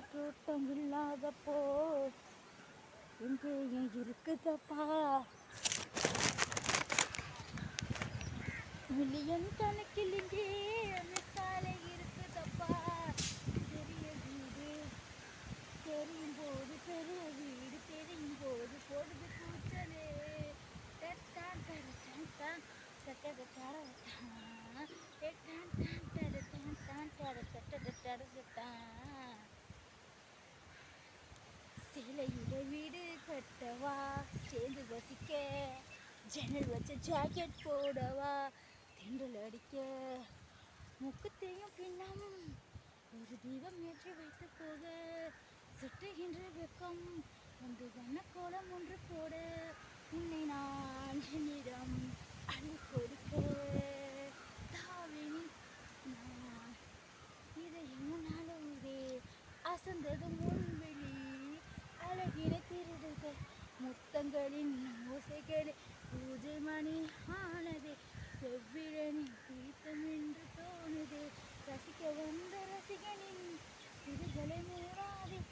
காற்றோட்டம் இல்லாதப்போ எங்கே ஏன் இருக்குதப்பா மில்லியன் கணக்கில் இங்கே மிட்டாலை இருக்குதப்பா பெரிய வீடு தெரியும் போது பெரிய வீடு தெரியும் போது பொழுது கூச்சலே டட்டான் டரட்டான் டான் டட்டடட்டான் டட்டான் டான் டரட்டான் டான் டடட்டடட்டடட்டான் சிலையிட வீடு கட்டவா சேர்ந்து வசிக்க ஜன்னல் வச்ச ஜாக்கெட் போடவா தென்றல் அடிக்க முக்கத்தையும் பின்னம் ஒரு தீபம் ஏற்றி வைத்து போக சுட்டுகின்ற வெப்பம் வந்து வண்ணக்கோலம் ஒன்று போட உன்னை நான் என்னிடம் அள்ளி கொடுக்க தாவினி நான் இதை முன்னாலே அசந்தது முன்வெளி அழகின திருடுக முத்தங்களின் ஓசைகளே பூஜை மணி ஆனது செவ்விழனி பிடித்தம் என்று தோணுது ரசிக்க வந்த ரசிகனின் விடுதலை மூடாதே